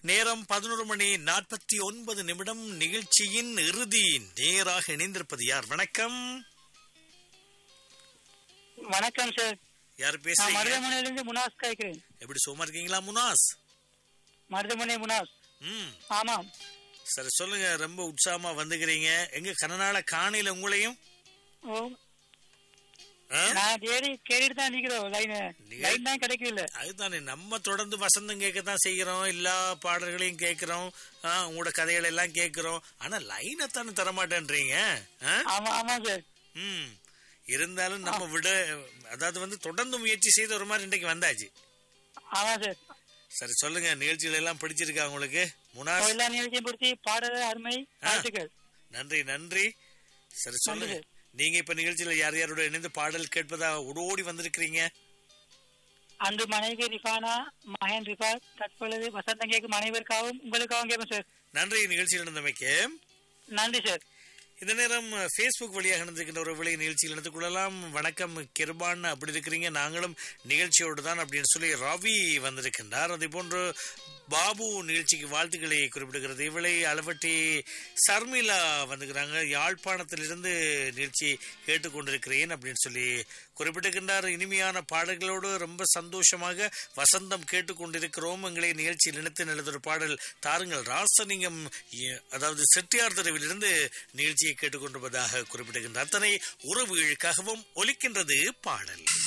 நேரம் பதினோரு மணி நாற்பத்தி ஒன்பது நிமிடம் நிகழ்ச்சியின் இறுதி நேராக இணைந்திருப்பது யார் வணக்கம் வணக்கம் சார் யார் நான் பேசுறீங்க மருதமனையிலிருந்து முனாஸ் கேட்கிறேன் எப்படி சும்மா இருக்கீங்களா முனாஸ் மருதமனை முனாஸ் ம் ஆமாம் சரி சொல்லுங்க ரொம்ப உற்சாகமா வந்துக்கிறீங்க எங்க கனநாள காணையில உங்களையும் ஓ ஆ? நான் தேடி கேட்டுட்டு தான் நிக்கிறோம் லைன் நீங்க- லைன் தான் கிடைக்கல அதுதானே நம்ம தொடர்ந்து வசந்தம் கேட்கத்தான் செய்கிறோம் எல்லா பாடல்களையும் கேட்கிறோம் ஆ, உங்களோட கதைகள் எல்லாம் கேட்கிறோம் ஆனா லைனை தானே தரமாட்டேன்றீங்க ஆ? ஆமா ஆமா சார் ம் இருந்தாலும் நம்ம விட அதாவது வந்து தொடர்ந்து முயற்சி செய்து ஒரு மாதிரி இன்றைக்கு வந்தாச்சு ஆமா சார் சரி சொல்லுங்க நிகழ்ச்சிகள் எல்லாம் பிடிச்சிருக்கா உங்களுக்கு ஓ, முனாஸ் எல்லா நிகழ்ச்சியும் பிடிச்சி பாடல அருமை வாழ்த்துக்கள் நன்றி நன்றி சரி சொல்லுங்க நன்றி. நீங்க இப்ப நிகழ்ச்சியில யார் யாரோட இணைந்து பாடல் கேட்பதா ஓடி வந்திருக்கிறீங்க அன்று மனைவி ரிஃபானா மகன் ரிஃபா தற்பொழுது வசந்தம் கேட்கும் அனைவருக்காகவும் உங்களுக்காகவும் கேட்பேன் சார் நன்றி நிகழ்ச்சியில் இருந்தமைக்கு நன்றி சார் இந்த நேரம் ஃபேஸ்புக் வழியாக நடந்திருக்கின்ற ஒரு விலை நிகழ்ச்சியில் நடந்து கொள்ளலாம் வணக்கம் கிருபான் அப்படி இருக்கிறீங்க நாங்களும் நிகழ்ச்சியோடு தான் அப்படின்னு சொல்லி ரவி வந்திருக்கின்றார் அதே போன்று பாபு நிகழ்ச்சிக்கு வாழ்த்துக்களை குறிப்பிடுகிறது இவளை அளவட்டி சர்மிளா வந்துக்கிறாங்க யாழ்ப்பாணத்திலிருந்து நிகழ்ச்சி கேட்டுக்கொண்டிருக்கிறேன் அப்படின்னு சொல்லி குறிப்பிட்டிருக்கின்றார் இனிமையான பாடல்களோடு ரொம்ப சந்தோஷமாக வசந்தம் கேட்டுக்கொண்டிருக்கிறோம் எங்களை நிகழ்ச்சியில் நினைத்து நல்லதொரு பாடல் தாருங்கள் ராசலிங்கம் எ- அதாவது செட்டியார் தெருவிலிருந்து நிகழ்ச்சியை கேட்டுக்கொண்டிருப்பதாக குறிப்பிடுகின்ற அத்தனை உறவுகளுக்காகவும் ஒலிக்கின்றது பாடல்